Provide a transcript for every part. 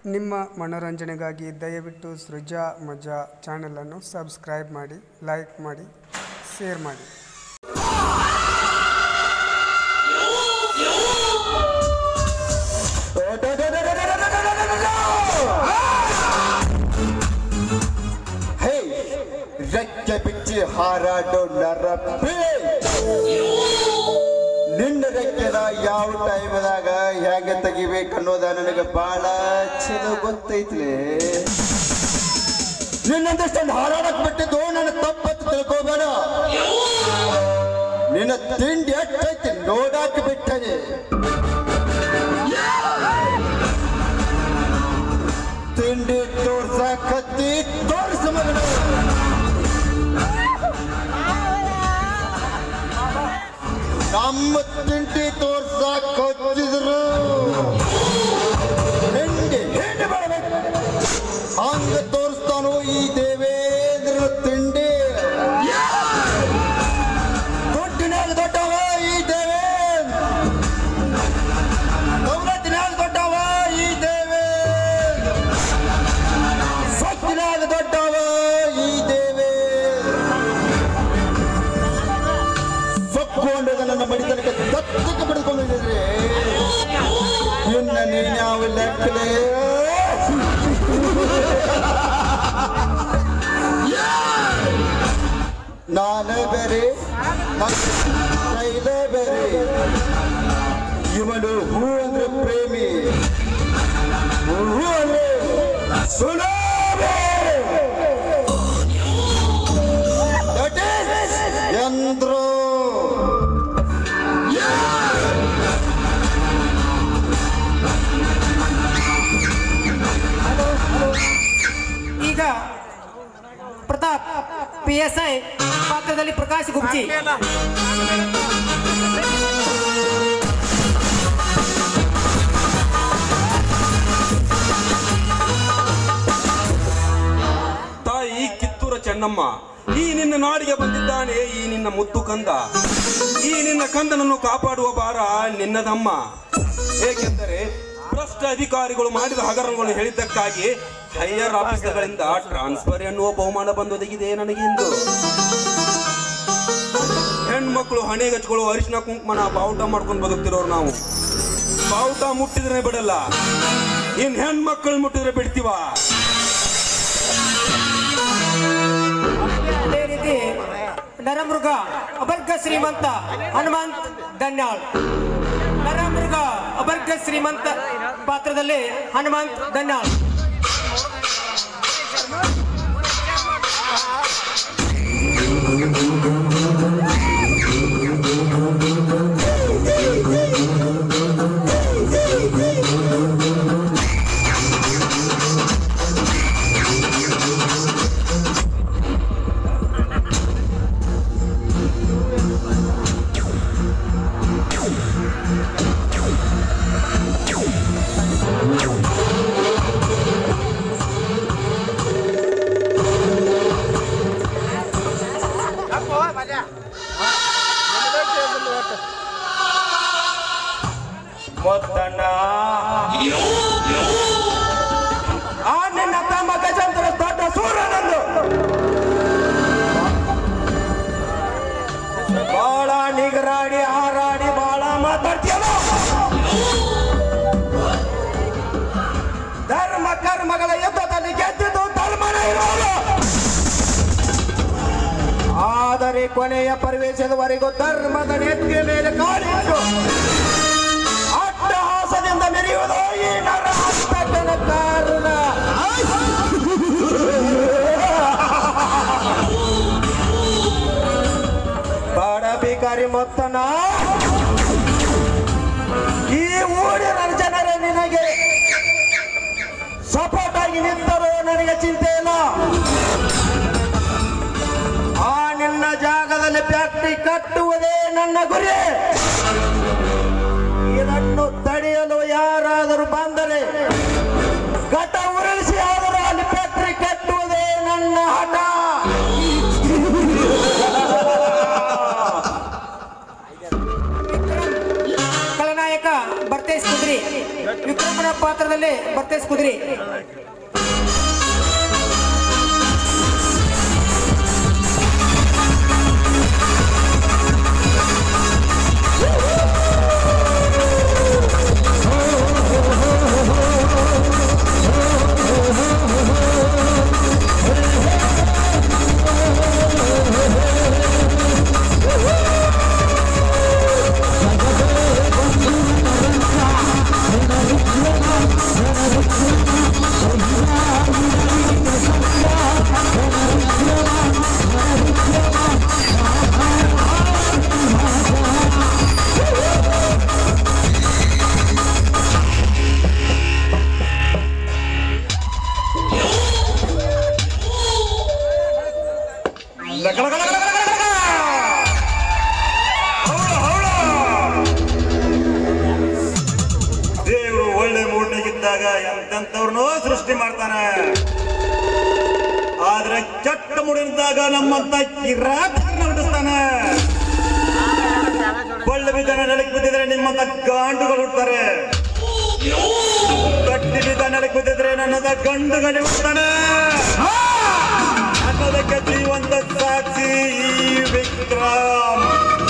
ನಿಮ್ಮ ಮನೋರಂಜನೆಗಾಗಿ ದಯವಿಟ್ಟು ಸೃಜಾ ಮಜಾ ಚಾನಲನ್ನು ಸಬ್ಸ್ಕ್ರೈಬ್ ಮಾಡಿ ಲೈಕ್ ಮಾಡಿ ಶೇರ್ ಮಾಡಿ ಹೇ ರೆಕ್ಕೆ ಬಿಚ್ಚಿ ಹಾರಾಡೋ ನರಪೇ ನಿನ್ನ ರೆಕ್ಕೆನ ಯಾವ ಟೈಮ್ದಾಗ ಹೇಗೆ ತೆಗಿಬೇಕು ಅನ್ನೋದ ನನಗೆ ಬಹಳ ಚಲೋ ಗೊತ್ತೈತ್ಲೆ ನಿನ್ನಂದಷ್ಟೊಂದು ಹಾರಾಡಕ್ ಬಿಟ್ಟಿದ್ದು ನನ್ನ ತಪ್ಪತ್ತು ತಿಳ್ಕೋಬೇಡ ನಿನ್ನ ತಿಂಡಿ ಎಷ್ಟೈತಿ ನೋಡಾಕ ಬಿಟ್ಟನೆ ತಿಂಡಿ ತೋರ್ಸಕತ್ತಿ ತೋರ್ಸ ಮಗನ ನಮ್ಮ ತಿಂಡಿ ತೋರ್ಸಕ್ ಹಚ್ಚಿದ್ರು ಹಿಂಡಿ ಹಿಂಡಿ ಮಾಡ್ಬೇಕು ಹಂಗ ತೋರಿಸ್ತಾನೋ ಈ ದೇವೇಂದ್ರ ತಿಂಡಿ ದೊಡ್ಡನಾಗ ದೊಡ್ಡವ ಈ ದೇವೇಂದ್ರ ದೌಲತ್ತಿನಾಗ ದೊಡ್ಡವ ಈ ದೇವೇಂದ್ರ ಸೊತ್ತಿನಾಗ ದೊಡ್ಡವ ಈ ದೇವೇಂದ್ರ ಸೊಕ್ಕೊಂಡದ ನನ್ನ ಮಡಿತನಕ್ಕೆ ದತ್ತಕ್ಕೆ ಪಡೆದುಕೊಂಡಿದ್ರೆ ಇನ್ನ ನೀನ್ಯಾವ ಲೆಕ್ಕಲೇ ನಾನೇ ಬೇರೆ ನನ್ನ ಶೈಲೇ ಬೇರೆ ಇವನು ಹೂ ಅಂದ್ರೆ ಪ್ರೇಮಿ ಹೂ ಅಂದ್ರೆ ಸುನಾಮಿ. That is ಯಂದ್ರು ಈಗ ಪ್ರತಾಪ್ ಪಿ ಎಸ್ ಐ ಪಾತ್ರದಲ್ಲಿ ಪ್ರಕಾಶ್ ಗುಪ್ಚಿ ತಾಯಿ ಕಿತ್ತೂರ ಚೆನ್ನಮ್ಮ ಈ ನಿನ್ನ ನಾಡಿಗೆ ಬಂದಿದ್ದಾನೆ ಈ ನಿನ್ನ ಮುದ್ದು ಕಂದ ಈ ನಿನ್ನ ಕಂದನನ್ನು ಕಾಪಾಡುವ ಭಾರ ನಿನ್ನದಮ್ಮ ಏಕೆಂದರೆ ಭ್ರಷ್ಟ ಅಧಿಕಾರಿಗಳು ಮಾಡಿದ ಹಗರಣಗಳು ಹೇಳಿದ್ದಕ್ಕಾಗಿ ಹೈಯರ್ ಆಫೀಸರ್ಗಳಿಂದ ಟ್ರಾನ್ಸ್ಫರ್ ಎನ್ನುವ ಬಹುಮಾನ ಬಂದೊದಗಿದೆ ನನಗೆ ಇಂದು ಹೆಣ್ಮಕ್ಳು ಹಣೆಗಚ್ಗಳು ಅರಿಶಿನ ಕುಂಕುಮನ ಬಾವುಟ ಮಾಡ್ಕೊಂಡು ಬದುಕ್ತಿರೋರು ನಾವು ಬಾವುಟ ಮುಟ್ಟಿದ್ರೆ ಬಿಡಲ್ಲ ಇನ್ ಹೆಣ್ಮಕ್ಳು ಮುಟ್ಟಿದ್ರೆ ಬಿಡ್ತೀವ ಅದೇ ರೀತಿ ನರಮೃಗ ಅಬರ್ಗ ಶ್ರೀಮಂತ ಹನುಮಂತ್ ಧನ್ಯಾಳ್ ನರಮೃಗ ಅಬರ್ಗ ಶ್ರೀಮಂತ ಪಾತ್ರದಲ್ಲಿ ಹನುಮಂತ್ ಧನ್ಯಾಳ್ ಮೊತ್ತಣ್ಣ ಆ ನಿನ್ನ ತಮ್ಮ ಗಜೇಂದ್ರ ದೊಡ್ಡ ಸೂರ್ಯನಂದು ಬಾಳ ನಿಗರಾಡಿ ಹಾರಾಡಿ ಬಾಳ ಮಾತಾಡ್ತೀಯಲ್ಲ ಧರ್ಮ ಕರ್ಮಗಳ ಯುದ್ಧದಲ್ಲಿ ಗೆದ್ದಿದ್ದು ಧರ್ಮನೇ ಇರೋದು ಆದರೆ ಕೊನೆಯ ಪ್ರವೇಶದವರೆಗೂ ಧರ್ಮದ ನೆತ್ತಿಯ ಮೇಲೆ ಕಾಲಿಟ್ಟು ಅಟ್ಟಹಾಸದಿಂದ ಮೆರೆಯುವುದು ಈ ನರ ಹಸ್ತಕನ ಕಾರಣ ಬಾಡ ಬೇಕಾರಿ ಮೊತ್ತನ ಈ ಊರಿನ ಜನರೇ ನಿನಗೆ ಸಪೋರ್ಟ್ ಆಗಿ ನಿಂತರೂ ನನಗೆ ಚಿಂತೆ ಇಲ್ಲ ಆ ನಿನ್ನ ಜಾಗದಲ್ಲಿ ಫ್ಯಾಕ್ಟ್ರಿ ಕಟ್ಟುವುದೇ ನನ್ನ ಗುರಿ ಇದನ್ನು ತಡೆಯಲು ಯಾರಾದರೂ ಬಂದರೆ ಘಟ ಉರುಳಿಸಿ ಆದರೂ ಅಲ್ಲಿ ಫ್ಯಾಕ್ಟ್ರಿ ಕಟ್ಟುವುದೇ ನನ್ನ ಹಠ ಖಳನಾಯಕ ಭರ್ತೇಶ್ ಕುದ್ರಿ ವಿಕ್ರಮನಪ್ಪ ಪಾತ್ರದಲ್ಲಿ ಬರ್ತೆಸ್ ಕುದುರೆ ಲಕ ಲಕ ಲಕ ಲಕ ಲಕ ಲಕ. ಹೌಳ, ಹೌಳ. ದೇವರು ಒಳ್ಳೆ ಮೂಡ್ನಾಗಿದ್ದಾಗ ಎಂತೆಂಥವ್ರನ್ನೋ ಸೃಷ್ಟಿ ಮಾಡ್ತಾನೆ ಆದ್ರೆ ಕೆಟ್ಟ ಮೂಡಿನಿದ್ದಾಗ ನಮ್ಮಂತ ಕಿರಾತನ ಹುಟ್ಟಿಸ್ತಾನೆ ಬಳ್ಳ ಬಿದ್ದನ ನೆಲಕ್ಕೆ ಬಿದ್ದಿದ್ರೆ ನಿಮ್ಮಂತ ಗಾಂಡುಗಳು ಹುಡ್ತಾರೆ ಕಟ್ಟಿ ಬಿದ್ದ ನೆಲಕ್ಕೆ ಬಿದ್ದಿದ್ರೆ ನನ್ನದ ಗಂಡುಗಳು ಹುಡ್ತಾನೆ ಅನ್ನೋದಕ್ಕೆ ಜೀವಂತ ಸಾಕ್ಷಿ ಈ ವಿಕ್ರಮ್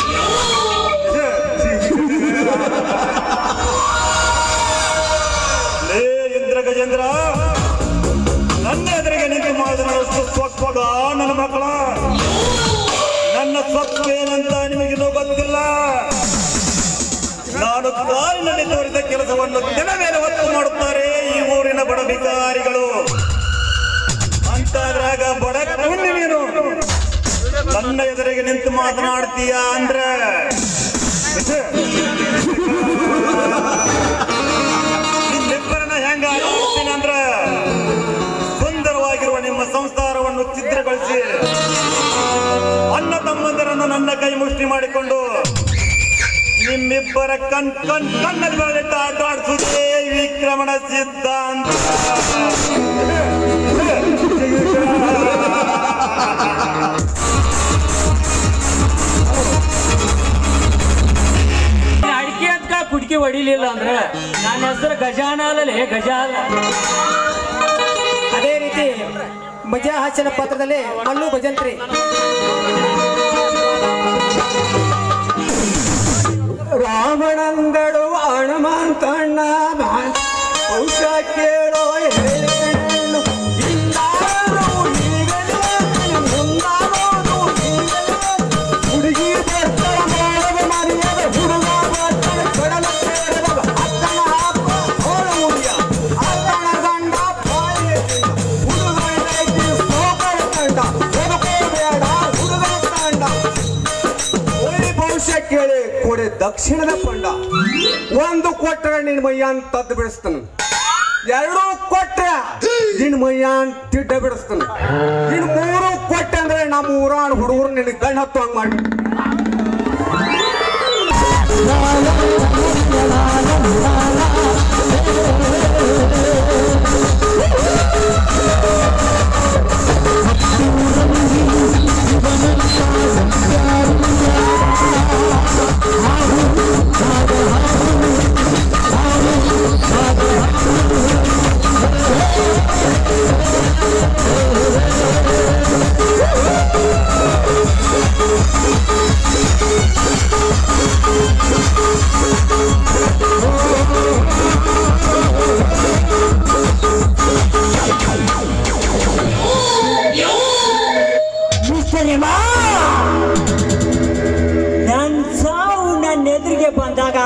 ಲೇ ಇಂದ್ರ ಗಜೇಂದ್ರ ನನ್ನ ಎದುರಿಗೆ ನಿಂತು ಮಾತನಾಡುವಷ್ಟು ಸ್ವತ್ವಗ ನನ್ನ ಮಕ್ಕಳ ನನ್ನ ಸ್ವತ್ವ ಏನಂತ ನಿಮಗಿನ್ನೂ ಗೊತ್ತಿಲ್ಲ ನಾನು ಕಾರಿನಲ್ಲಿ ತೋರಿದ ಕೆಲಸವನ್ನು ದಿನ ಮೇಲೆ ಒತ್ತು ಮಾಡುತ್ತಾರೆ ಈ ಊರಿನ ಬಡ ಭಿಕಾರಿಗಳು ಅಂತಾದ್ರಾಗ ಬಡ ಕುಂಡಿ ನೀನು ನನ್ನ ಎದುರಿಗೆ ನಿಂತು ಮಾತನಾಡ್ತೀಯ ಅಂದ್ರೆ ನಿಮ್ಮಿಬ್ಬರನ್ನ ಹೆಂಗ ಆಡ್ತೀನಿ ಅಂದ್ರ ಸುಂದರವಾಗಿರುವ ನಿಮ್ಮ ಸಂಸಾರವನ್ನು ಛಿದ್ರಗೊಳಿಸಿ ಅನ್ನ ತಮ್ಮಂದರನ್ನು ನನ್ನ ಕೈ ಮುಷ್ಟಿ ಮಾಡಿಕೊಂಡು ನಿಮ್ಮಿಬ್ಬರ ಕಣ್ ಕಣ್ ಕಣ್ಣಲ್ಲಿ ಬೆಳೆದಿಟ್ಟು ಆಟ ಆಡಿಸುವುದೇ ವಿಕ್ರಮಣ ಸಿದ್ಧಾಂತ ಅಡಿಕೆ ಅಂತ ಕುಡ್ಕಿ ಹೊಡಿಲಿಲ್ಲ ಅಂದ್ರೆ ನನ್ನ ಹೆಸರು ಗಜಾನ ಅಲ್ಲಲೇ ಗಜಾಲ ಅದೇ ರೀತಿ ಮಜಾ ಹಾಸ್ಯನ ಪಾತ್ರದಲ್ಲಿ ಮಲ್ಲು ಭಜಂತ್ರಿ ರಾವಣಂದಳು ಹನುಮಂತಣ್ಣ ಔಷ ಕೇಳೋ ಹೇಳು ಇನ್ನಾರು ಈಗಲೇ ಮುಂದಾಗೋದು ಈಗಲೇ ಹುಡುಗಿ ಬರ್ತಾಳ ಮಾಡದ ಮರ್ಯಾದೆ ಹುಡುಗ ಬರ್ತಾನೆ ಕಡಲ ಕೇಳಿದಾಗ ಅಕ್ಕನ ಅಪ್ಪ ಅವಳ ಮುಡಿಯ ಅಕ್ಕನ ಗಂಡ ಬಾಯಿಯ ಹುಡುಗ ಇದೈತಿ ಸೋಕರ ಕಂಡ ಬದುಕೋಬೇಡ ಹುಡುಗ ಕಂಡ ಒಳ್ಳೆ ಭವಿಷ್ಯ ಕೇಳಿ ಕೊಡೆ ದಕ್ಷಿಣದ ಪಂಡ ಒಂದು ಕೊಟ್ರೆ ನಿನ್ ಮೈಯಾನ್ ತದ್ದು ಬಿಡಿಸ್ತಾನ ಎರಡು ಕೊಟ್ರೆ ನಿನ್ ಮೈಯಾನ್ ತಿಡ್ಡ ಬಿಡಿಸ್ತಾನ ಇನ್ ಮೂರು ಕೊಟ್ಟೆ ಅಂದ್ರೆ ನಮ್ಮ ಊರಾನ್ ಹುಡುಗರು ನಿನ್ ಗಂಡ ಹತ್ತು ಹಂಗ್ ಮಾಡಿ ನನ್ ಸಾವು ನನ್ನ ಎದುರಿಗೆ ಬಂದಾಗ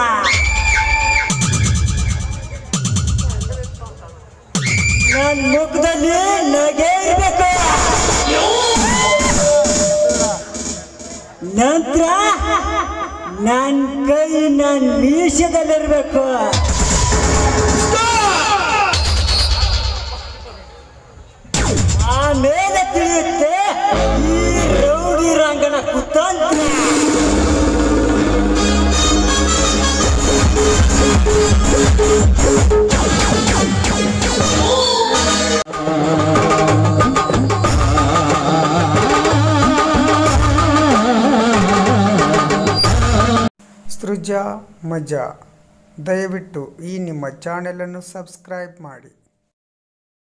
ನನ್ ಮುಖದಲ್ಲಿ ನಗೆ ಇರ್ಬೇಕು ನಂತರ ನನ್ ಕೈ ನನ್ ಮೀಸದಲ್ಲಿರ್ಬೇಕು ಆಮೇಲೆ ತಿಳಿಯುತ್ತೆ ಈ ರೌಡಿ ರಂಗನ ಕುತಂತ್ರ ಸೃಜಾ ಮಜಾ ದಯವಿಟ್ಟು ಈ ನಿಮ್ಮ ಚಾನೆಲನ್ನು ಸಬ್ಸ್ಕ್ರೈಬ್ ಮಾಡಿ